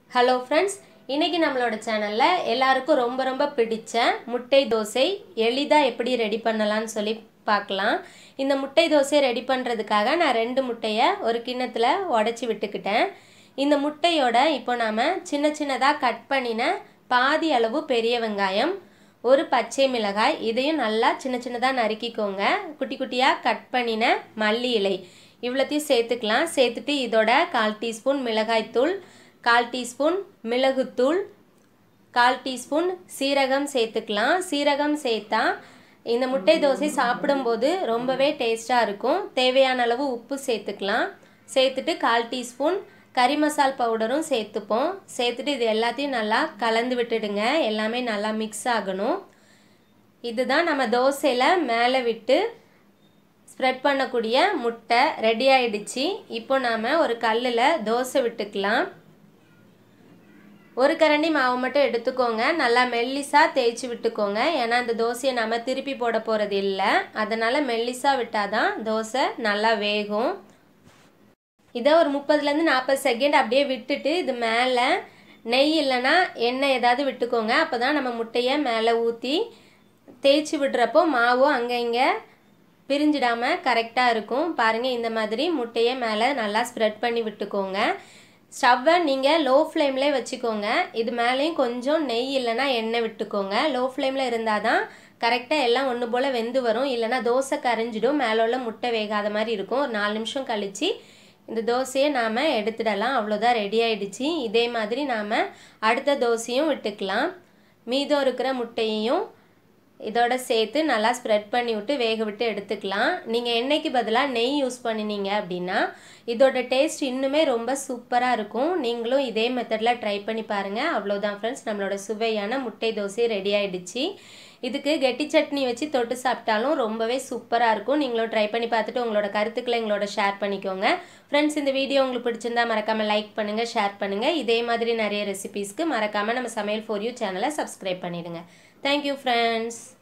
hello friends இன்னைக்கு நம்மளோட சேனலில் எல்லாருக்கும் ரொம்ப ரொம்ப பிடிச்ச முட்டை தோசை எளிதாக எப்படி ரெடி பண்ணலாம்னு சொல்லி பார்க்கலாம் இந்த முட்டை தோசை ரெடி பண்ணுறதுக்காக நான் ரெண்டு முட்டையை ஒரு கிண்ணத்தில் உடச்சி விட்டுக்கிட்டேன் இந்த முட்டையோட இப்போ நாம் சின்ன சின்னதாக கட் பண்ணின பாதி அளவு பெரிய வெங்காயம் ஒரு பச்சை மிளகாய் இதையும் நல்லா சின்ன சின்னதாக நறுக்கிக்கோங்க குட்டி குட்டியாக கட் பண்ணின மல்லி இலை இவ்வளோத்தையும் சேர்த்துக்கலாம் சேர்த்துட்டு இதோட கால் டீஸ்பூன் மிளகாய்த்தூள் கால் டீஸ்பூன் மிளகுத்தூள் கால் டீஸ்பூன் சீரகம் சேர்த்துக்கலாம் சீரகம் சேர்த்தா இந்த முட்டை தோசை சாப்பிடும்போது ரொம்பவே டேஸ்ட்டாக இருக்கும் தேவையான அளவு உப்பு சேர்த்துக்கலாம் சேர்த்துட்டு கால் டீஸ்பூன் கறி மசால் பவுடரும் சேர்த்துப்போம் சேர்த்துட்டு இது எல்லாத்தையும் நல்லா கலந்து விட்டுடுங்க எல்லாமே நல்லா மிக்ஸ் ஆகணும் இதுதான் நம்ம தோசையில் மேலே விட்டு ஸ்ப்ரெட் பண்ணக்கூடிய முட்டை ரெடி ஆயிடுச்சு இப்போ நாம் ஒரு கல்லில் தோசை விட்டுக்கலாம் ஒரு கரண்டி மாவு மட்டும் எடுத்துக்கோங்க நல்லா மெல்லிஸாக தேய்ச்சி விட்டுக்கோங்க ஏன்னா அந்த தோசையை நம்ம திருப்பி போட போகிறது இல்லை அதனால் மெல்லிஸாக விட்டால் தான் தோசை நல்லா வேகும் இதை ஒரு முப்பதுலேருந்து நாற்பது செகண்ட் அப்படியே விட்டுட்டு இது மேலே நெய் இல்லைன்னா எண்ணெய் ஏதாவது விட்டுக்கோங்க அப்போ தான் நம்ம முட்டையை மேலே ஊற்றி தேய்ச்சி விடுறப்போ மாவும் அங்கே இங்கே பிரிஞ்சிடாமல் கரெக்டாக இருக்கும் பாருங்கள் இந்த மாதிரி முட்டையை மேலே நல்லா ஸ்ப்ரெட் பண்ணி விட்டுக்கோங்க ஸ்டவ்வை நீங்கள் லோ ஃப்ளேம்லேயே வச்சுக்கோங்க இது மேலேயும் கொஞ்சம் நெய் இல்லைன்னா எண்ணெய் விட்டுக்கோங்க லோ ஃப்ளேமில் இருந்தால் தான் கரெக்டாக எல்லாம் ஒன்று போல் வெந்து வரும் இல்லைனா தோசை கரைஞ்சிடும் மேலே உள்ள முட்டை வேகாத மாதிரி இருக்கும் ஒரு நாலு நிமிஷம் கழித்து இந்த தோசையை நாம் எடுத்துடலாம் அவ்வளோதான் ரெடி ஆயிடுச்சு இதே மாதிரி நாம் அடுத்த தோசையும் விட்டுக்கலாம் மீதம் இருக்கிற முட்டையையும் இதோட சேர்த்து நல்லா ஸ்ப்ரெட் பண்ணி விட்டு வேக விட்டு எடுத்துக்கலாம் நீங்கள் எண்ணெய்க்கு பதிலாக நெய் யூஸ் பண்ணினீங்க அப்படின்னா இதோட டேஸ்ட் இன்னுமே ரொம்ப சூப்பராக இருக்கும் நீங்களும் இதே மெத்தடில் ட்ரை பண்ணி பாருங்கள் அவ்வளோதான் ஃப்ரெண்ட்ஸ் நம்மளோட சுவையான முட்டை தோசை ரெடி ஆயிடுச்சு இதுக்கு கெட்டி சட்னி வச்சு தொட்டு சாப்பிட்டாலும் ரொம்பவே சூப்பராக இருக்கும் நீங்களும் ட்ரை பண்ணி பார்த்துட்டு உங்களோட கருத்துக்களை எங்களோட ஷேர் பண்ணிக்கோங்க ஃப்ரெண்ட்ஸ் இந்த வீடியோ உங்களுக்கு பிடிச்சிருந்தா மறக்காமல் லைக் பண்ணுங்கள் ஷேர் பண்ணுங்கள் இதே மாதிரி நிறைய ரெசிபீஸ்க்கு மறக்காமல் நம்ம சமையல் ஃபார் யூ சேனலை சப்ஸ்கிரைப் பண்ணிடுங்க தேங்க்யூ ஃப்ரெண்ட்ஸ்